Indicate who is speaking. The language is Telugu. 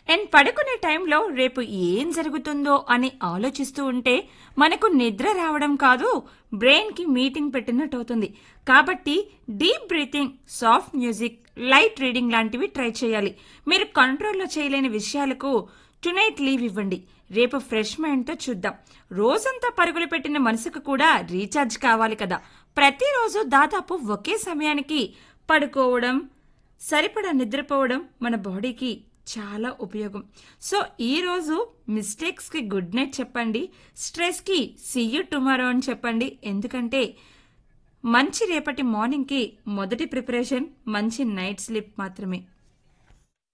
Speaker 1: అండ్ పడుకునే టైంలో రేపు ఏం జరుగుతుందో అని ఆలోచిస్తూ ఉంటే మనకు నిద్ర రావడం కాదు బ్రెయిన్ కి మీటింగ్ పెట్టినట్టు అవుతుంది కాబట్టి deep breathing soft music light reading లాంటివి ట్రై చేయాలి మీరు కంట్రోల్లో చేయలేని విషయాలకు టునైట్ లీవ్ ఇవ్వండి రేపు ఫ్రెష్ మైండ్తో చూద్దాం రోజంతా పరుగులు పెట్టిన మనసుకు కూడా రీఛార్జ్ కావాలి కదా ప్రతిరోజు దాదాపు ఒకే సమయానికి పడుకోవడం సరిపడా నిద్రపోవడం మన బాడీకి చాలా ఉపయోగం సో ఈరోజు మిస్టేక్స్కి గుడ్ నైట్ చెప్పండి స్ట్రెస్కి సీ యూ టుమారో అని చెప్పండి ఎందుకంటే మంచి రేపటి మార్నింగ్కి మొదటి ప్రిపరేషన్ మంచి నైట్ స్లీప్ మాత్రమే